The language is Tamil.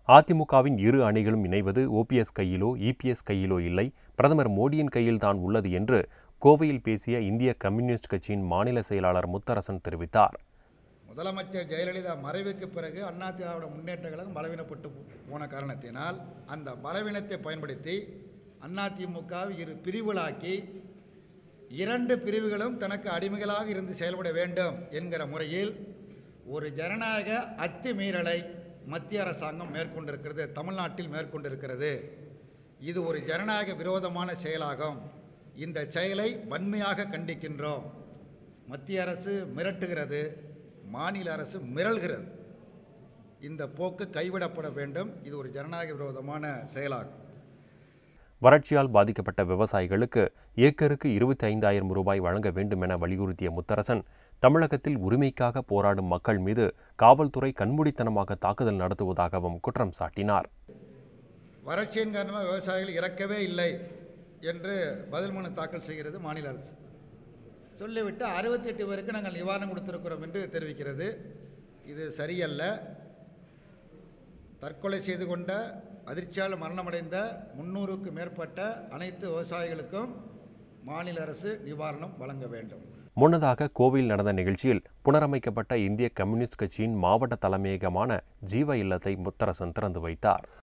அதிமுகவின் இரு அணிகளும் இணைவது ஓபிஎஸ் கையிலோ இபிஎஸ் கையிலோ இல்லை பிரதமர் மோடியின் கையில் தான் உள்ளது என்று கோவையில் பேசிய இந்திய கம்யூனிஸ்ட் கட்சியின் மாநில செயலாளர் முத்தரசன் தெரிவித்தார் முதலமைச்சர் ஜெயலலிதா மறைவுக்கு பிறகு அண்ணா திராவிட முன்னேற்ற கழகம் பலவீனப்பட்டு போன காரணத்தினால் அந்த பலவீனத்தை பயன்படுத்தி அதிமுகவை இரு பிரிவுகளாக்கி இரண்டு பிரிவுகளும் தனக்கு அடிமைகளாக இருந்து செயல்பட வேண்டும் என்கிற முறையில் ஒரு ஜனநாயக அத்துமீறலை மத்திய அரசாங்கம் மேற்கொண்டிருக்கிறது தமிழ்நாட்டில் மேற்கொண்டிருக்கிறது இது ஒரு ஜனநாயக விரோதமான செயலாகும் இந்த செயலை வன்மையாக கண்டிக்கின்றோம் மத்திய அரசு மிரட்டுகிறது மாநில அரசு மிரள்கிறது இந்த போக்கு கைவிடப்பட வேண்டும் இது ஒரு ஜனநாயக விரோதமான செயலாகும் வறட்சியால் பாதிக்கப்பட்ட விவசாயிகளுக்கு ஏக்கருக்கு இருபத்தி ஐந்தாயிரம் ரூபாய் வழங்க வேண்டும் என வலியுறுத்திய முத்தரசன் தமிழகத்தில் உரிமைக்காக போராடும் மக்கள் மீது காவல்துறை கண்மூடித்தனமாக தாக்குதல் நடத்துவதாகவும் குற்றம் சாட்டினார் வறட்சியின் காரணமாக விவசாயிகள் இறக்கவே இல்லை என்று பதில் மனு தாக்கல் செய்கிறது மாநில அரசு சொல்லிவிட்டு அறுபத்தெட்டு பேருக்கு நாங்கள் நிவாரணம் கொடுத்திருக்கிறோம் என்று தெரிவிக்கிறது இது சரியல்ல தற்கொலை செய்து கொண்ட அதிர்ச்சியால் மரணமடைந்த முன்னூறுக்கு மேற்பட்ட அனைத்து விவசாயிகளுக்கும் மாநில அரசு நிவாரணம் வழங்க வேண்டும் முன்னதாக கோவையில் நடந்த நிகழ்ச்சியில் புனரமைக்கப்பட்ட இந்திய கம்யூனிஸ்ட் கட்சியின் மாவட்ட தலைமையகமான ஜீவ இல்லத்தை முத்தரசன் திறந்து வைத்தார்